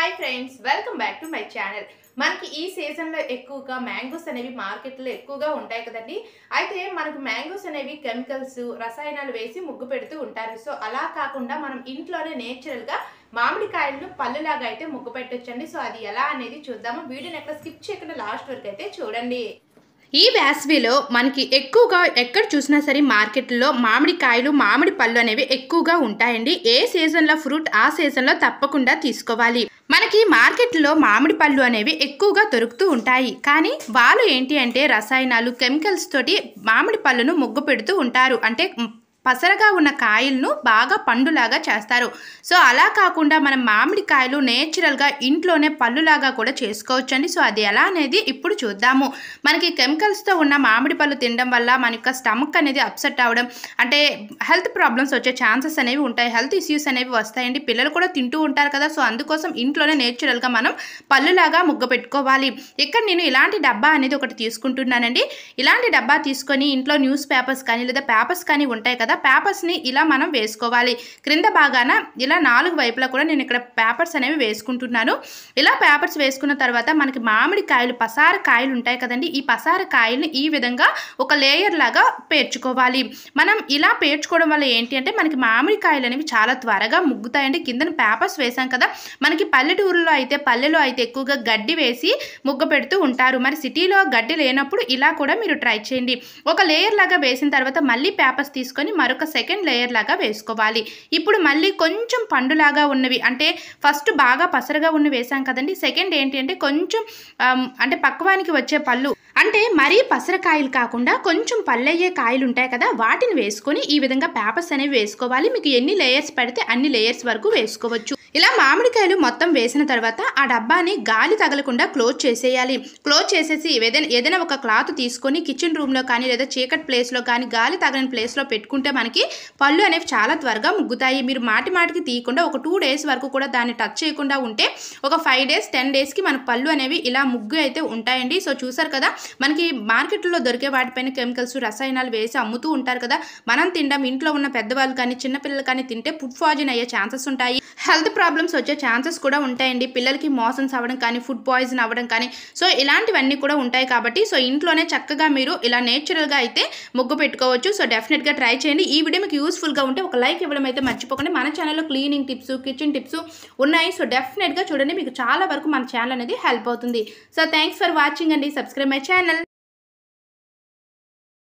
hi friends welcome back to my channel మనకి ఈ సీజన్లో ఎక్కువగా మ్యాంగోస్ అనేవి మార్కెట్లో ఎక్కువగా ఉంటాయి కదండి అయితే మనకు మ్యాంగోస్ అనేవి కెమికల్స్ రసాయనాలు వేసి ముగ్గు పెడుతూ ఉంటారు సో అలా కాకుండా మనం ఇంట్లోనే నేచురల్గా మామిడికాయలను పళ్ళులాగా అయితే ముగ్గు పెట్టొచ్చండి సో అది ఎలా అనేది చూద్దాము వీడియోని ఎక్కడ స్కిప్ చేయకుండా లాస్ట్ వరకు అయితే చూడండి ఈ వేసవిలో మనకి ఎక్కువగా ఎక్కడ చూసినా సరే మార్కెట్లో మామిడికాయలు మామిడి పళ్ళు అనేవి ఎక్కువగా ఉంటాయండి ఏ సీజన్లో ఫ్రూట్ ఆ సీజన్లో తప్పకుండా తీసుకోవాలి మనకి మార్కెట్లో మామిడి పళ్ళు అనేవి ఎక్కువగా దొరుకుతూ ఉంటాయి కానీ వాళ్ళు ఏంటి అంటే రసాయనాలు కెమికల్స్ తోటి మామిడి పళ్ళను ముగ్గు పెడుతూ ఉంటారు అంటే పసరగా ఉన్న కాయలను బాగా పండులాగా చేస్తారు సో అలా కాకుండా మనం మామిడికాయలు నేచురల్గా ఇంట్లోనే పళ్ళులాగా కూడా చేసుకోవచ్చండి సో అది ఎలా అనేది ఇప్పుడు చూద్దాము మనకి కెమికల్స్తో ఉన్న మామిడి పళ్ళు తినడం వల్ల మన యొక్క స్టమక్ అనేది అప్సెట్ అవ్వడం అంటే హెల్త్ ప్రాబ్లమ్స్ వచ్చే ఛాన్సెస్ అనేవి ఉంటాయి హెల్త్ ఇష్యూస్ అనేవి వస్తాయండి పిల్లలు కూడా తింటూ ఉంటారు కదా సో అందుకోసం ఇంట్లోనే నేచురల్గా మనం పళ్ళులాగా ముగ్గ పెట్టుకోవాలి ఇక్కడ నేను ఇలాంటి డబ్బా అనేది ఒకటి తీసుకుంటున్నానండి ఇలాంటి డబ్బా తీసుకొని ఇంట్లో న్యూస్ పేపర్స్ కానీ లేదా పేపర్స్ కానీ ఉంటాయి కదా పేపర్స్ని ఇలా మనం వేసుకోవాలి క్రింద భాగాన ఇలా నాలుగు వైపులా కూడా నేను ఇక్కడ పేపర్స్ అనేవి వేసుకుంటున్నాను ఇలా పేపర్స్ వేసుకున్న తర్వాత మనకి మామిడి కాయలు పసార కాయలు ఉంటాయి కదండి ఈ పసార కాయల్ని ఈ విధంగా ఒక లేయర్ లాగా పేర్చుకోవాలి మనం ఇలా పేర్చుకోవడం వల్ల ఏంటి అంటే మనకి మామిడి కాయలు అనేవి చాలా త్వరగా ముగ్గుతాయండి కిందన పేపర్స్ వేసాం కదా మనకి పల్లెటూరులో అయితే పల్లెలో అయితే ఎక్కువగా గడ్డి వేసి ముగ్గు పెడుతూ ఉంటారు మరి సిటీలో గడ్డి లేనప్పుడు ఇలా కూడా మీరు ట్రై చేయండి ఒక లేయర్ లాగా వేసిన తర్వాత మళ్ళీ పేపర్స్ తీసుకొని మరొక సెకండ్ లేయర్ లాగా వేసుకోవాలి ఇప్పుడు మళ్ళీ కొంచెం పండులాగా ఉన్నవి అంటే ఫస్ట్ బాగా పసరగా ఉన్నవి వేసాం కదండి సెకండ్ ఏంటి అంటే కొంచెం ఆమ్, అంటే పక్వానికి వచ్చే పళ్ళు అంటే మరీ పసరకాయలు కాకుండా కొంచెం పళ్ళయ్యే కాయలు ఉంటాయి కదా వాటిని వేసుకొని ఈ విధంగా పేపర్స్ అనేవి వేసుకోవాలి మీకు ఎన్ని లేయర్స్ పెడితే అన్ని లేయర్స్ వరకు వేసుకోవచ్చు ఇలా మామిడికాయలు మొత్తం వేసిన తర్వాత ఆ డబ్బాని గాలి తగలకుండా క్లోజ్ చేసేయాలి క్లోజ్ చేసేసి ఏదైనా ఏదైనా ఒక క్లాత్ తీసుకొని కిచెన్ రూమ్లో కానీ లేదా చీకటి ప్లేస్లో కానీ గాలి తగలని ప్లేస్లో పెట్టుకుంటే మనకి పళ్ళు అనేవి చాలా త్వరగా ముగ్గుతాయి మీరు మాటి మాటికి తీయకుండా ఒక టూ డేస్ వరకు కూడా దాన్ని టచ్ చేయకుండా ఉంటే ఒక ఫైవ్ డేస్ టెన్ డేస్కి మన పళ్ళు అనేవి ఇలా ముగ్గు అయితే ఉంటాయండి సో చూసారు కదా మనకి మార్కెట్లో దొరికే వాటిపైన కెమికల్స్ రసాయనాలు వేసి అమ్ముతూ ఉంటారు కదా మనం తినడం ఇంట్లో ఉన్న పెద్దవాళ్ళు కానీ చిన్నపిల్లలు కానీ తింటే ఫుడ్ పాయిజన్ అయ్యే ఛాన్సెస్ ఉంటాయి హెల్త్ ప్రాబ్లమ్స్ వచ్చే ఛాన్సెస్ కూడా ఉంటాయండి పిల్లలకి మోషన్స్ అవ్వడం కానీ ఫుడ్ పాయిజన్ అవ్వడం కానీ సో ఇలాంటివన్నీ కూడా ఉంటాయి కాబట్టి సో ఇంట్లోనే చక్కగా మీరు ఇలా నేచురల్గా అయితే ముగ్గు పెట్టుకోవచ్చు సో డెఫినెట్గా ట్రై చేయండి ఈ వీడియో మీకు యూస్ఫుల్గా ఉంటే ఒక లైక్ ఇవ్వడం అయితే మర్చిపోకండి మన ఛానల్లో క్లీనింగ్ టిప్స్ కిచెన్ టిప్స్ ఉన్నాయి సో డెఫినెట్గా చూడండి మీకు చాలా వరకు మన ఛానల్ అనేది హెల్ప్ అవుతుంది సో థ్యాంక్స్ ఫర్ వాచింగ్ అండి సబ్స్క్రైబ్ మై ఛానల్